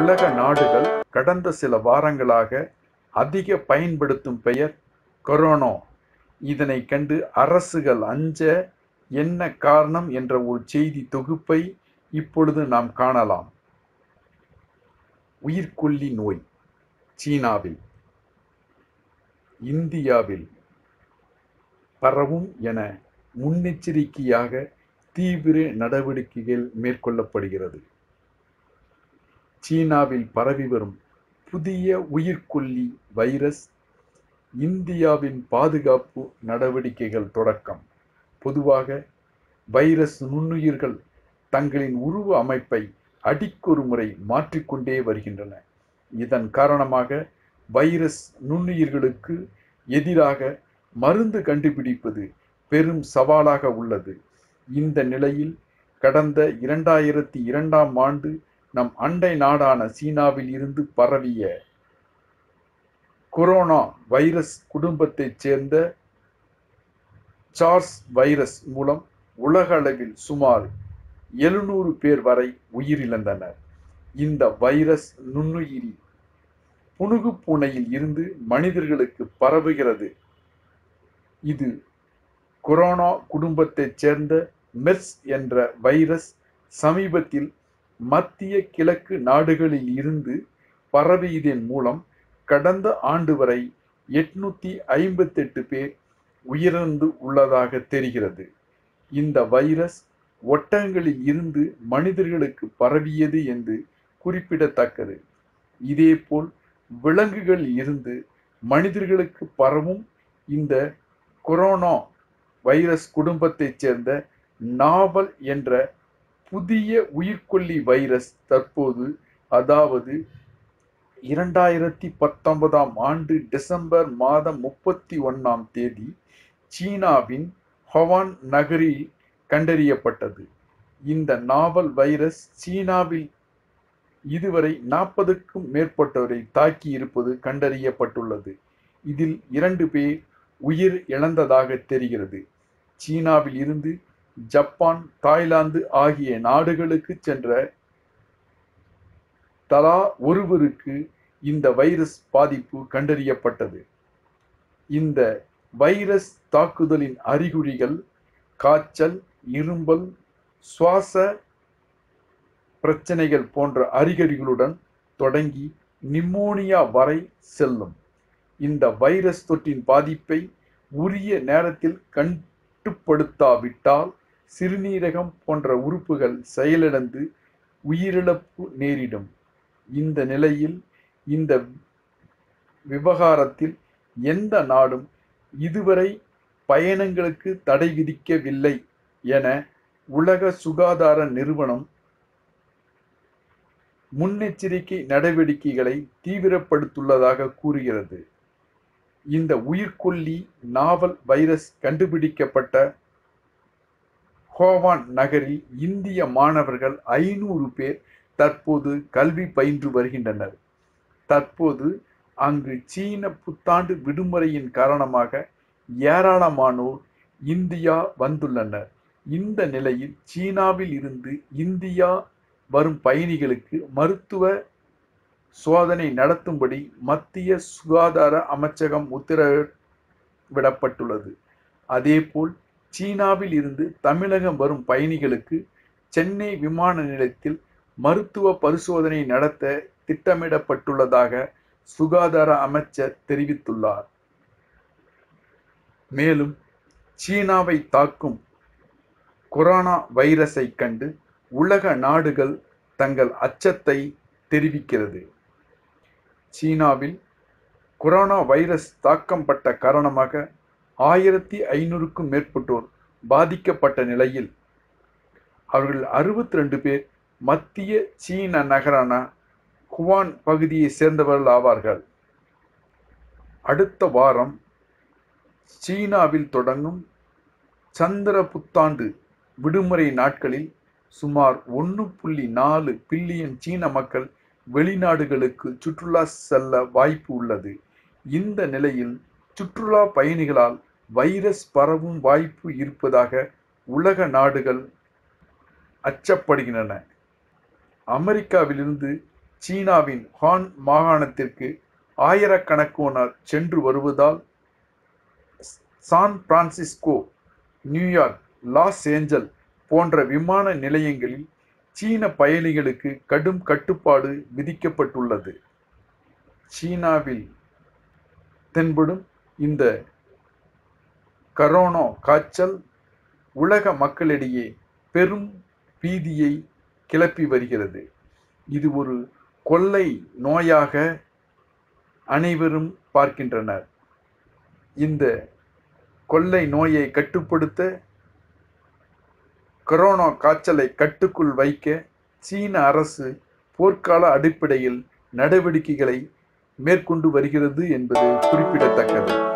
உலக நாடுகள் கடந்த சில வாரங்களாக அதிக பயன்படுத்தும் பெயர் கொரோனா இதனை கண்டு அரசுகள் அஞ்ச என்ன காரணம் என்ற ஒரு செய்தி தொகுப்பை இப்பொழுது நாம் காணலாம் உயிர்கொல்லி நோய் சீனாவில் இந்தியாவில் பரவும் என முன்னெச்சரிக்கையாக தீவிர நடவடிக்கைகள் மேற்கொள்ளப்படுகிறது சீனாவில் பரவி வரும் புதிய உயிர்கொல்லி வைரஸ் இந்தியாவின் பாதுகாப்பு நடவடிக்கைகள் தொடக்கம் பொதுவாக வைரஸ் நுண்ணுயிர்கள் தங்களின் உருவ அமைப்பை அடிக்கொரு முறை மாற்றிக்கொண்டே வருகின்றன இதன் காரணமாக வைரஸ் நுண்ணுயிர்களுக்கு எதிராக மருந்து கண்டுபிடிப்பது பெரும் சவாலாக உள்ளது இந்த நிலையில் கடந்த இரண்டாயிரத்தி இரண்டாம் ஆண்டு நம் அண்டை நாடான சீனாவில் இருந்து பரவிய கொரோனா வைரஸ் குடும்பத்தைச் சேர்ந்த சார்ஸ் வைரஸ் மூலம் உலக அளவில் சுமார் எழுநூறு பேர் வரை உயிரிழந்தனர் இந்த வைரஸ் நுண்ணுயிரி புனுகு பூனையில் இருந்து மனிதர்களுக்கு பரவுகிறது இது கொரோனா குடும்பத்தைச் சேர்ந்த மெர்ஸ் என்ற வைரஸ் சமீபத்தில் மத்திய கிழக்கு நாடுகளில் இருந்து பரவியதன் மூலம் கடந்த ஆண்டு வரை எட்நூத்தி ஐம்பத்தெட்டு பேர் உயிரிழந்து உள்ளதாக தெரிகிறது இந்த வைரஸ் ஒட்டகங்களில் இருந்து மனிதர்களுக்கு பரவியது என்று குறிப்பிடத்தக்கது இதேபோல் விலங்குகளில் இருந்து மனிதர்களுக்கு பரவும் இந்த கொரோனா வைரஸ் குடும்பத்தைச் சேர்ந்த நாவல் என்ற புதிய உயிர்கொல்லி வைரஸ் தற்போது அதாவது இரண்டாயிரத்தி பத்தொன்பதாம் ஆண்டு டிசம்பர் மாதம் முப்பத்தி ஒன்னாம் தேதி சீனாவின் ஹவான் நகரில் கண்டறியப்பட்டது இந்த நாவல் வைரஸ் சீனாவில் இதுவரை நாற்பதுக்கும் மேற்பட்டவரை தாக்கி இருப்பது கண்டறியப்பட்டுள்ளது இதில் இரண்டு பேர் உயிர் இழந்ததாக தெரிகிறது சீனாவில் இருந்து ஜப்பான் தாய்லாந்து ஆகிய நாடுகளுக்கு சென்ற தலா ஒருவருக்கு இந்த வைரஸ் பாதிப்பு கண்டறியப்பட்டது இந்த வைரஸ் தாக்குதலின் அறிகுறிகள் காய்ச்சல் இரும்பல் சுவாச பிரச்சனைகள் போன்ற அறிகுறிகளுடன் தொடங்கி நிமோனியா வரை செல்லும் இந்த வைரஸ் தொற்றின் பாதிப்பை உரிய நேரத்தில் கட்டுப்படுத்தாவிட்டால் சிறுநீரகம் போன்ற உறுப்புகள் செயலிழந்து உயிரிழப்பு நேரிடும் இந்த நிலையில் இந்த விவகாரத்தில் எந்த நாடும் இதுவரை பயணங்களுக்கு தடை விதிக்கவில்லை என உலக சுகாதார நிறுவனம் முன்னெச்சரிக்கை நடவடிக்கைகளை தீவிரப்படுத்துள்ளதாக கூறுகிறது இந்த உயிர்கொல்லி நாவல் வைரஸ் கண்டுபிடிக்கப்பட்ட ஹோவான் நகரில் இந்திய மாணவர்கள் ஐநூறு பேர் தற்போது கல்வி பயின்று வருகின்றனர் தற்போது அங்கு சீன புத்தாண்டு விடுமுறையின் காரணமாக ஏராளமானோர் இந்தியா வந்துள்ளனர் இந்த நிலையில் சீனாவில் இருந்து இந்தியா வரும் பயணிகளுக்கு மருத்துவ சோதனை நடத்தும்படி மத்திய சுகாதார அமைச்சகம் உத்தரவிடப்பட்டுள்ளது அதேபோல் சீனாவில் இருந்து தமிழகம் வரும் பயணிகளுக்கு சென்னை விமான நிலையத்தில் மருத்துவ பரிசோதனை நடத்த திட்டமிடப்பட்டுள்ளதாக சுகாதார அமைச்சர் தெரிவித்துள்ளார் மேலும் சீனாவை தாக்கும் கொரோனா வைரஸை கண்டு உலக நாடுகள் தங்கள் அச்சத்தை தெரிவிக்கிறது சீனாவில் கொரோனா வைரஸ் தாக்கம் பட்ட காரணமாக ஆயிரத்தி ஐநூறுக்கும் மேற்பட்டோர் பாதிக்கப்பட்ட நிலையில் அவர்கள் அறுபத்தி ரெண்டு பேர் மத்திய சீன நகரான குவான் பகுதியை சேர்ந்தவர்கள் ஆவார்கள் அடுத்த வாரம் சீனாவில் தொடங்கும் சந்திர புத்தாண்டு விடுமுறை நாட்களில் சுமார் ஒன்று புள்ளி நாலு பில்லியன் சீன மக்கள் வெளிநாடுகளுக்கு சுற்றுலா செல்ல வாய்ப்பு உள்ளது இந்த நிலையில் சுற்றுலா பயணிகளால் வைரஸ் பரவும் வாய்ப்பு இருப்பதாக உலக நாடுகள் அச்சப்படுகின்றன அமெரிக்காவிலிருந்து சீனாவின் ஹான் மாகாணத்திற்கு ஆயிரக்கணக்கானோர் சென்று வருவதால் San Francisco New York Los Angeles போன்ற விமான நிலையங்களில் சீன பயணிகளுக்கு கடும் கட்டுப்பாடு விதிக்கப்பட்டுள்ளது சீனாவில் தென்படும் இந்த கரோனா காய்ச்சல் உலக மக்களிடையே பெரும் பீதியை கிளப்பி வருகிறது இது ஒரு கொள்ளை நோயாக அனைவரும் பார்க்கின்றனர் இந்த கொள்ளை நோயை கட்டுப்படுத்த கொரோனா காய்ச்சலை கட்டுக்குள் வைக்க சீன அரசு போர்க்கால அடிப்படையில் நடவடிக்கைகளை மேற்கொண்டு வருகிறது என்பது குறிப்பிடத்தக்கது